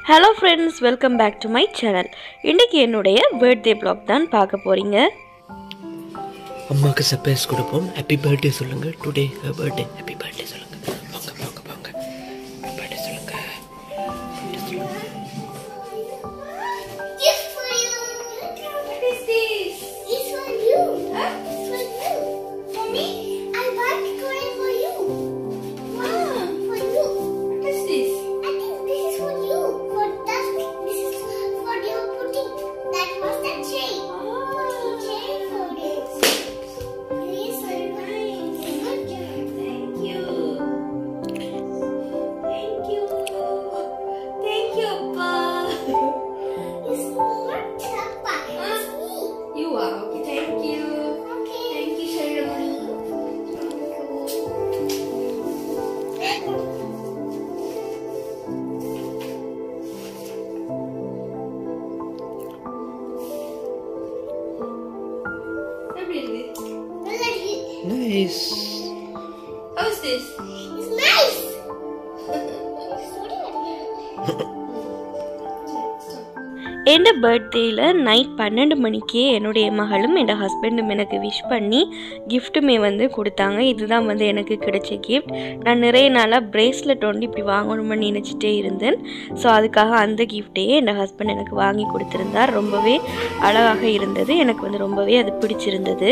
Hello friends welcome back to my channel இன்றைக்கி என்னுடைய birthday block தான் பார்க்க போகிறீங்க அம்மாவுக்கு சர்ப்ரைஸ் கொடுப்போம் ஹாப்பி பர்த்டே சொல்லுங்க டுடே பர்த்டே ஹாப்பி பர்த்டே சொல்லுங்க வாங்க வாங்க வாங்க பர்த்டே சொல்லுங்க birthday சொல்லுங்க. Just for you. What is this? It's for you. Huh? It's for you. Mommy, I bought toy for you. Wow. For you. What is this? I think this is for you. For that, this is for your pudding. That was the chain. Pudding chain for this. This is nice. Good job. Thank you. Thank you. Thank you, Appa. It's not Appa. It's me. You are okay. Thank you. Okay. Thank you, Sharimani. எப்படி இருக்கு? Melody. Nice. How is this? It's nice. என் பர்த்டேயில் night பன்னெண்டு மணிக்கே என்னுடைய மகளும் என் ஹஸ்பண்டும் எனக்கு விஷ் பண்ணி கிஃப்ட்டுமே வந்து கொடுத்தாங்க இதுதான் வந்து எனக்கு கிடைச்ச கிஃப்ட் நான் நிறைய நாளாக பிரேஸ்லெட் ஒன்று இப்படி வாங்கணும்னு நினச்சிட்டே இருந்தேன் ஸோ அதுக்காக அந்த கிஃப்ட்டையே என் ஹஸ்பண்ட் எனக்கு வாங்கி கொடுத்துருந்தார் ரொம்பவே அழகாக இருந்தது எனக்கு வந்து ரொம்பவே அது பிடிச்சிருந்தது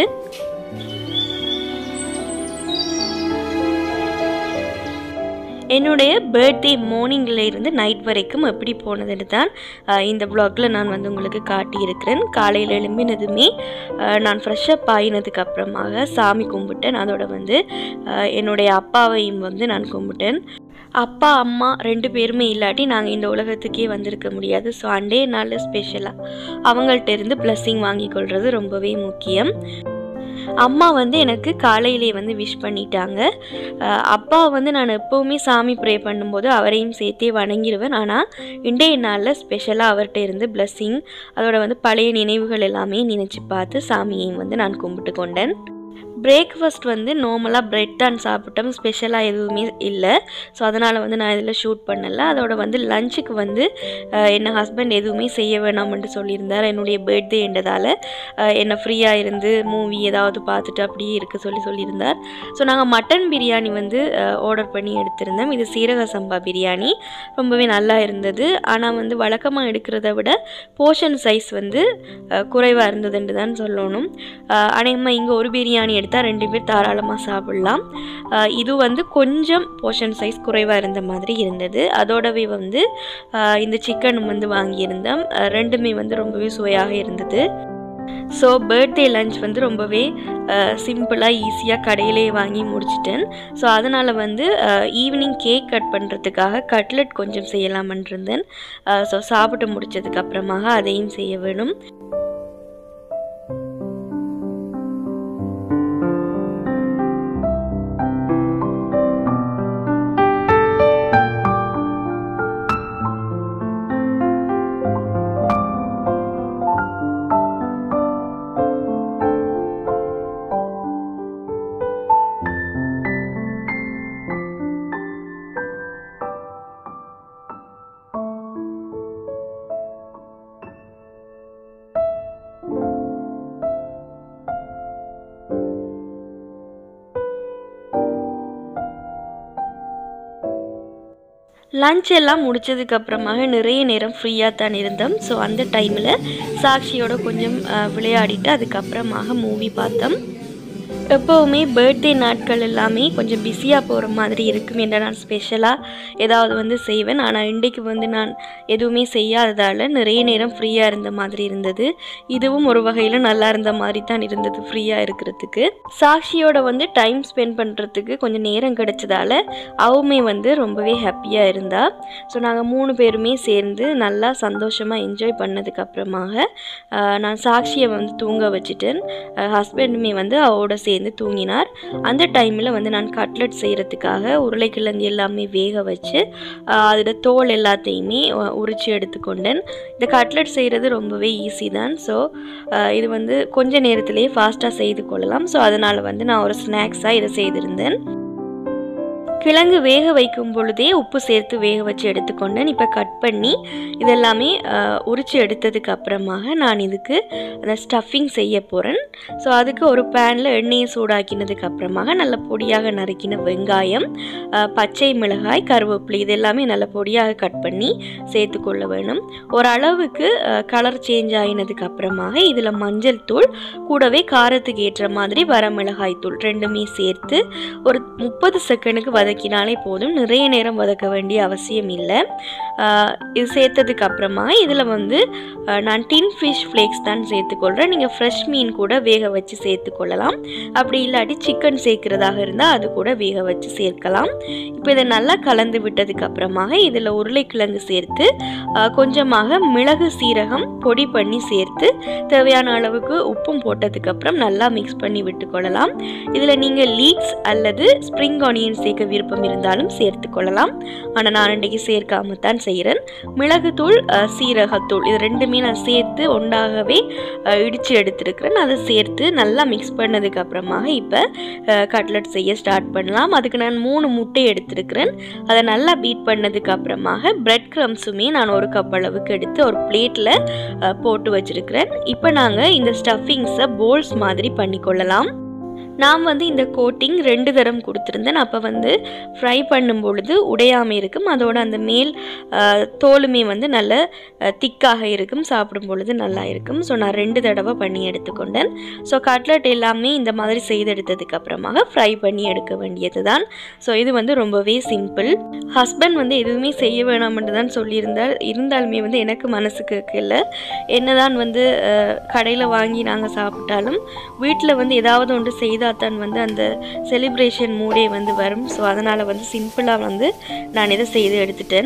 என்னுடைய பர்த்டே மார்னிங்கில் இருந்து நைட் வரைக்கும் எப்படி போனதுன்னு தான் அஹ், இந்த வ்ளாகில் நான் வந்து உங்களுக்கு காட்டியிருக்கிறேன் காலையில் எழும்பினதுமே அஹ், நான் ஃப்ரெஷ்ஷப் ஆகினதுக்கு அப்புறமாக சாமி கும்பிட்டேன் அதோட வந்து அஹ், என்னுடைய அப்பாவையும் வந்து நான் கும்பிட்டேன் அப்பா அம்மா ரெண்டு பேருமே இல்லாட்டி நாங்கள் இந்த உலகத்துக்கே வந்திருக்க முடியாது ஸோ அண்டே நாள் ஸ்பெஷலாக அவங்கள்ட்ட இருந்து பிளஸ்ஸிங் வாங்கி கொள்வது ரொம்பவே முக்கியம் அம்மா வந்து எனக்கு காலையிலே வந்து விஷ் பண்ணிட்டாங்க அஹ் அப்பா வந்து நான் எப்போவுமே சாமி ப்ரே பண்ணும்போது அவரையும் சேர்த்தே வணங்கிடுவேன் ஆனால் இன்றைய நாளில் ஸ்பெஷலாக அவர்கிட்ட இருந்து பிளஸ்ஸிங் அதோட வந்து பழைய நினைவுகள் எல்லாமே நினச்சி பார்த்து சாமியையும் வந்து நான் கும்பிட்டு கொண்டேன் பிரேக்ஃபாஸ்ட் வந்து நார்மலாக பிரெட் தான் சாப்பிட்டோம் ஸ்பெஷலாக எதுவுமே இல்லை ஸோ அதனால் வந்து நான் இதில் ஷூட் பண்ணலை அதோட வந்து லஞ்சுக்கு வந்து அஹ், என்ன ஹஸ்பண்ட் எதுவுமே செய்ய வேணாம்னு சொல்லியிருந்தார் என்னுடைய பர்த்டே என்றதால் என்னை ஃப்ரீயாக இருந்து மூவி ஏதாவது பார்த்துட்டு அப்படியே இருக்க சொல்லி சொல்லியிருந்தார் ஸோ நாங்கள் மட்டன் பிரியாணி வந்து ஆர்டர் பண்ணி எடுத்திருந்தோம் இது சீரக சம்பா பிரியாணி ரொம்பவே நல்லா இருந்தது ஆனால் வந்து வழக்கமாக எடுக்கிறத விட போர்ஷன் சைஸ் வந்து குறைவாக இருந்ததுன்னு தான் சொல்லணும் அநேகமாக இங்கே ஒரு பிரியாணி எடுத்தால் ரெண்டு பேர் தாராளமாக சாப்பிட்லாம் அஹ் இது வந்து கொஞ்சம் போர்ஷன் சைஸ் குறைவாக இருந்த மாதிரி இருந்தது அதோடவே வந்து அஹ் இந்த சிக்கன் வந்து வாங்கியிருந்தோம் அஹ் ரெண்டுமே வந்து ரொம்பவே சுவையாக இருந்தது ஸோ பர்த்டே லஞ்ச் வந்து ரொம்பவே சிம்பிளாக ஈஸியாக கடையிலே வாங்கி முடிச்சிட்டேன் ஸோ அதனால் வந்து ஈவினிங் கேக் கட் பண்ணுறதுக்காக கட்லெட் கொஞ்சம் செய்யலாமன் இருந்தேன் ஸோ சாப்பிட்டு முடிச்சதுக்கு அப்புறமாக அதையும் செய்ய வேணும் லஞ்ச் எல்லாம் முடிச்சதுக்கு அப்புறமாக நிறைய நேரம் ஃப்ரீயாக தான் இருந்தோம் ஸோ அந்த டைமில் சாக்ஷியோட கொஞ்சம் அஹ், விளையாடிட்டு அதுக்கப்புறமாக மூவி பார்த்தோம் எப்போவுமே பர்த்டே நாட்கள் எல்லாமே கொஞ்சம் பிஸியாக போகிற மாதிரி இருக்கும் என்ற நான் ஸ்பெஷலாக ஏதாவது வந்து செய்வேன் ஆனால் இன்றைக்கு வந்து நான் எதுவுமே செய்யாததால் நிறைய நேரம் ஃப்ரீயாக இருந்த மாதிரி இருந்தது இதுவும் ஒரு வகையில் நல்லா இருந்த மாதிரி தான் இருந்தது ஃப்ரீயாக இருக்கிறதுக்கு சாக்ஷியோட வந்து டைம் ஸ்பெண்ட் பண்ணுறதுக்கு கொஞ்சம் நேரம் கிடைச்சதால அவமே வந்து ரொம்பவே ஹாப்பியாக இருந்தா ஸோ நாங்கள் மூணு பேருமே சேர்ந்து நல்லா சந்தோஷமாக என்ஜாய் பண்ணதுக்கு அப்புறமாக ஆஹ், நான் சாக்ஷியை வந்து தூங்க வச்சுட்டேன் ஹஸ்பண்டுமே வந்து அவளோட சேர்ந்து தூங்கினார் அந்த டைமில் வந்து நான் கட்லெட் செய்கிறதுக்காக உருளைக்கிழங்கு எல்லாமே வேக வச்சு ஆஹ், அதோட தோல் எல்லாத்தையுமே அஹ், உரிச்சு எடுத்துக்கொண்டேன் இந்த கட்லெட் செய்கிறது ரொம்பவே ஈஸி தான் ஸோ இது வந்து கொஞ்ச நேரத்திலேயே ஃபாஸ்ட்டாக செய்து கொள்ளலாம் ஸோ அதனால் வந்து நான் ஒரு ஸ்நாக்ஸாக இதை செய்திருந்தேன் கிழங்கு வேக வைக்கும் பொழுதே உப்பு சேர்த்து வேக வச்சு எடுத்துக்கொண்டேன் இப்போ கட் பண்ணி இதெல்லாமே உரித்து எடுத்ததுக்கு அப்புறமாக நான் இதுக்கு அந்த ஸ்டஃபிங் செய்ய போகிறேன் ஸோ அதுக்கு ஒரு பேனில் எண்ணெயை சூடாக்கினதுக்கு அப்புறமாக நல்ல பொடியாக நறுக்கின வெங்காயம் அஹ், பச்சை மிளகாய் கருவேப்பிலை இது எல்லாமே நல்ல பொடியாக கட் பண்ணி சேர்த்துக்கொள்ள வேணும் ஒரு அளவுக்கு கலர் சேஞ்ச் ஆகினதுக்கு அப்புறமாக இதில் மஞ்சள் தூள் கூடவே காரத்துக்கு ஏற்ற மாதிரி வரமிளகாய் தூள் ரெண்டுமே சேர்த்து ஒரு முப்பது செகண்டுக்கு வதக்கினாலே போதும் நிறைய நேரம் வதக்க வேண்டிய அவசியம் இல்லை ஆஹ் இது சேர்த்ததுக்கு அப்புறமா இதில் வந்து ஆஹ் நான் டின் ஃபிஷ் ஃப்ளேக்ஸ் தான் சேர்த்துக்கொள்கிறேன் நீங்கள் ஃப்ரெஷ் மீன் கூட வேக வச்சு சேர்த்துக்கொள்ளலாம் அப்படி இல்லாட்டி சிக்கன் சேர்க்கிறதாக இருந்தால் அது கூட வேக வச்சு சேர்க்கலாம் இப்போ இதை நல்லா கலந்து விட்டதுக்கு அப்புறமாக இதில் உருளைக்கிழங்கு சேர்த்து ஆஹ் கொஞ்சமாக மிளகு சீரகம் பொடி பண்ணி சேர்த்து தேவையான அளவுக்கு உப்பும் போட்டதுக்கு அப்புறம் நல்லா மிக்ஸ் பண்ணி விட்டுக்கொள்ளலாம் இதில் நீங்கள் லீக்ஸ் அல்லது ஸ்ப்ரிங் ஆனியன் சேர்க்க விருப்பம் இருந்தாலும் சேர்த்து கொள்ளலாம் ஆனால் நான் இன்றைக்கி சேர்க்காம தான் செய்கிறேன் மிளகுத்தூள் அஹ், சீரகத்தூள் இது ரெண்டுமே நான் சேர்த்து ஒன்றாகவே அஹ், இடித்து எடுத்திருக்கிறேன் அதை சேர்த்து நல்லா மிக்ஸ் பண்ணதுக்கு அப்புறமாக இப்போ கட்லட் செய்ய ஸ்டார்ட் பண்ணலாம் அதுக்கு நான் மூணு முட்டை எடுத்திருக்கிறேன் அதை நல்லா பீட் பண்ணதுக்கு அப்புறமாக பிரெட் க்ரம்ஸுமே நான் ஒரு கப் அளவுக்கு எடுத்து ஒரு பிளேட்டில் போட்டு வச்சிருக்கிறேன் இப்போ நாங்கள் இந்த ஸ்டஃபிங்ஸை போல்ஸ் மாதிரி பண்ணிக்கொள்ளலாம் நான் வந்து இந்த கோட்டிங் ரெண்டு தரம் கொடுத்துருந்தேன் அப்போ வந்து ஃப்ரை பண்ணும் பொழுது உடையாமல் இருக்கும் அதோட அந்த மேல் அஹ், தோலுமே வந்து நல்ல திக்காக இருக்கும் சாப்பிடும் பொழுது நல்லா இருக்கும் ஸோ நான் ரெண்டு தடவை பண்ணி எடுத்துக்கொண்டேன் ஸோ கட்லட் எல்லாமே இந்த மாதிரி செய்து எடுத்ததுக்கு அப்புறமாக ஃப்ரை பண்ணி எடுக்க வேண்டியது தான் ஸோ இது வந்து ரொம்பவே சிம்பிள் ஹஸ்பண்ட் வந்து எதுவுமே செய்ய வேணாம்னு தான் சொல்லியிருந்தார் இருந்தாலுமே வந்து எனக்கு மனசுக்கு இல்லை என்னதான் வந்து கடையில் வாங்கி நாங்கள் சாப்பிட்டாலும் வீட்டில் வந்து ஏதாவது ஒன்று செய்தால் தான் வந்து அந்த செலிப்ரேஷன் மூடே வந்து வரும் ஸோ அதனால் வந்து சிம்பிளாக வந்து நான் இதை செய்து எடுத்துட்டேன்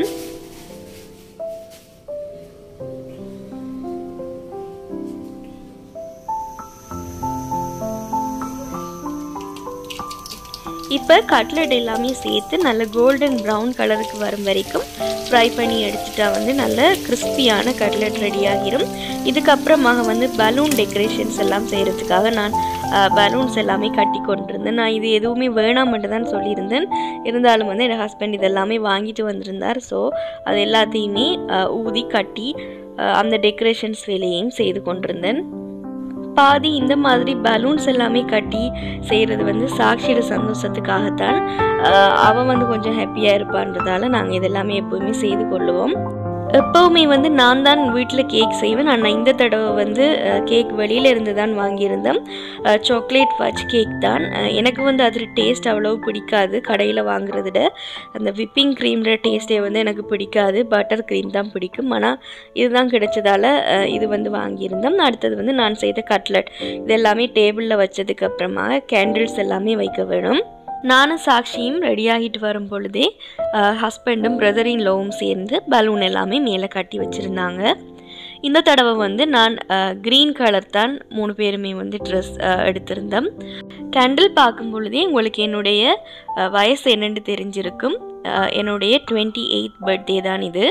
இப்போ கட்லட் எல்லாமே சேர்த்து நல்ல கோல்டன் ப்ரௌன் கலருக்கு வரும் வரைக்கும் ஃப்ரை பண்ணி எடுத்துட்டா வந்து நல்ல கிறிஸ்பியான கட்லட் ரெடி ஆகிரும் இதுக்கப்புறமாக வந்து பலூன் டெக்கரேஷன்ஸ் எல்லாம் செய்கிறதுக்காக நான் பலூன்ஸ் எல்லாமே கட்டி கொண்டிருந்தேன் நான் இது எதுவுமே வேணாமட்டு தான் சொல்லியிருந்தேன் இருந்தாலும் வந்து என் ஹஸ்பண்ட் இதெல்லாமே வாங்கிட்டு வந்திருந்தார் ஸோ அது எல்லாத்தையுமே அஹ், ஊதி கட்டி அஹ், அந்த டெக்கரேஷன்ஸ் வேலையையும் செய்து கொண்டிருந்தேன் பாதி இந்த மாதிரி பலூன்ஸ் எல்லாமே கட்டி செய்கிறது வந்து சாட்சியோட சந்தோஷத்துக்காகத்தான் ஆஹ் அவன் வந்து கொஞ்சம் ஹாப்பியாக இருப்பான்றதால நாங்கள் இதெல்லாமே எப்போவுமே செய்து கொள்ளுவோம் எப்போவுமே வந்து நான் தான் வீட்டில் கேக் செய்வேன் ஆனால் இந்த தடவை வந்து கேக் வெளியில இருந்து தான் வாங்கியிருந்தேன் சாக்லேட் ஃபட்ச் கேக் தான் அஹ் எனக்கு வந்து அதில் டேஸ்ட் அவ்வளோ பிடிக்காது கடையில் வாங்குறத விட அந்த விப்பிங் க்ரீம்ன்ற டேஸ்ட்டே வந்து எனக்கு பிடிக்காது பட்டர் க்ரீம் தான் பிடிக்கும் ஆனால் இதுதான் கிடைச்சதால அஹ் இது வந்து வாங்கியிருந்தோம் அடுத்தது வந்து நான் செய்த கட்லட் இது எல்லாமே டேபிளில் வச்சதுக்கு அப்புறமா கேண்டில்ஸ் எல்லாமே வைக்க வேணும் நானும் சாக்ஷியும் ரெடி ஆகிட்டு வரும் பொழுதே ஹஸ்பண்டும் பிரதரின் லோவும் சேர்ந்து பலூன் எல்லாமே மேலே கட்டி வச்சுருந்தாங்க இந்த தடவை வந்து நான் க்ரீன் கலர் தான் மூணு பேருமே வந்து ட்ரெஸ் எடுத்திருந்தோம் கேண்டில் பார்க்கும் பொழுதே உங்களுக்கு என்னுடைய அஹ், வயசு என்னென்னு தெரிஞ்சிருக்கும் அஹ், என்னுடைய டுவெண்ட்டி எயித் பர்த்டே தான் இது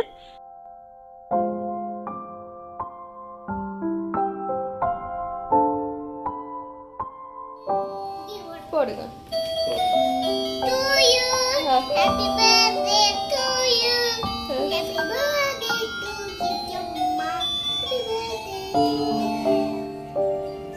போடுங்க To you. Happy birthday to you. Happy birthday to you, Jumma. Happy birthday to you.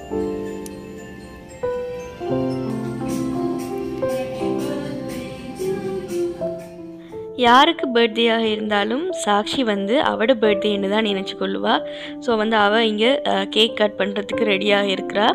யாருக்கு பர்த்டேயாக இருந்தாலும் சாக்ஷி வந்து அவட பர்த்டேன்னு தான் நினச்சி கொள்ளுவா ஸோ வந்து அவள் இங்கே கேக் கட் பண்ணுறதுக்கு ரெடியாக இருக்கிறா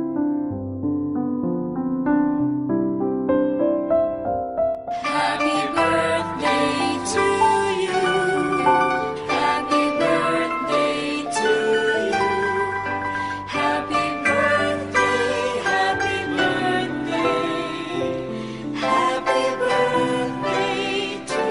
Happy birthday to you. Happy birthday to you. Happy birthday, happy birthday. Happy birthday to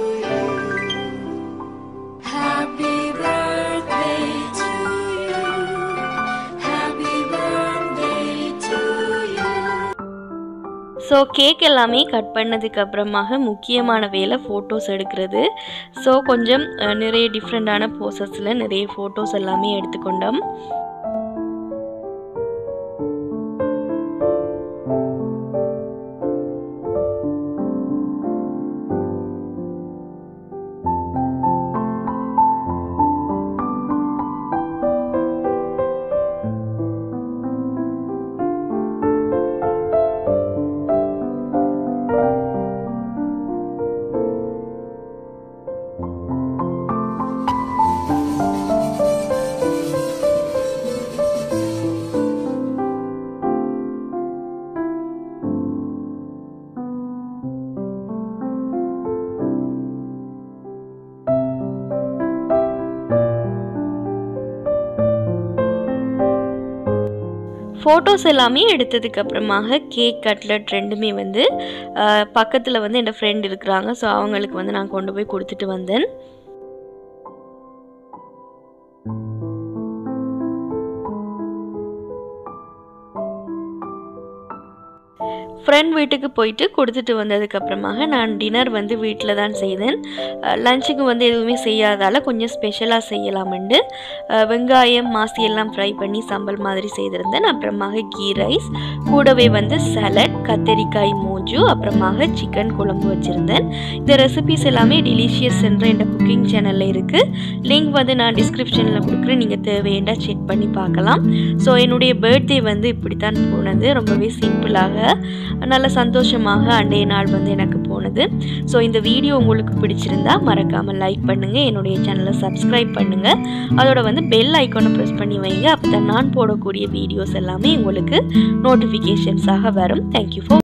you. Happy birthday to you. Happy birthday to you. So cake எல்லாமே கட் பண்ணதுக்கு அப்புறமாக முக்கியமான வேலை ஃபோட்டோஸ் எடுக்கிறது ஸோ கொஞ்சம் அஹ், நிறைய டிஃப்ரெண்ட்டான போசஸில் நிறைய ஃபோட்டோஸ் எல்லாமே எடுத்துக்கொண்டோம் ஃபோட்டோஸ் எல்லாமே எடுத்ததுக்கு அப்புறமாக கேக் கட்லட் ரெண்டுமே வந்து பக்கத்தில் வந்து என் ஃப்ரெண்ட் இருக்கிறாங்க ஸோ அவங்களுக்கு வந்து நான் கொண்டு போய் கொடுத்துட்டு வந்தேன் ஃப்ரெண்ட் வீட்டுக்கு போயிட்டு கொடுத்துட்டு வந்ததுக்கப்புறமாக நான் டின்னர் வந்து வீட்டில் தான் செய்தேன் லஞ்சுக்கு வந்து எதுவுமே செய்யாதால கொஞ்சம் ஸ்பெஷலாக செய்யலாமெண்டு அஹ், வெங்காயம் மாசி எல்லாம் ஃப்ரை பண்ணி சம்பல் மாதிரி செய்திருந்தேன் அப்புறமாக கீ ரைஸ் கூடவே வந்து சலட் கத்தரிக்காய் மோஜு அப்புறமாக சிக்கன் குழம்பு வச்சுருந்தேன் இந்த ரெசிபிஸ் எல்லாமே டெலிஷியஸ் என்ற இந்த குக்கிங் சேனலில் இருக்குது லிங்க் வந்து நான் டிஸ்கிரிப்ஷனில் கொடுக்குறேன் நீங்கள் தேவையண்டா செக் பண்ணி பார்க்கலாம் ஸோ என்னுடைய பர்த்டே வந்து இப்படி தான் போனது ரொம்பவே சிம்பிளாக நல்ல சந்தோஷமாக அன்றைய நாள் வந்து எனக்கு போனது ஸோ இந்த வீடியோ உங்களுக்கு பிடிச்சிருந்தா மறக்காமல் லைக் பண்ணுங்கள் என்னுடைய சேனலை சப்ஸ்கிரைப் பண்ணுங்கள் அதோட வந்து பெல் ஐக்கானை ப்ரெஸ் பண்ணி வைங்க அப்போ தான் நான் போடக்கூடிய வீடியோஸ் எல்லாமே உங்களுக்கு நோட்டிஃபிகேஷன்ஸாக வரும் தேங்க்யூ ஃபார்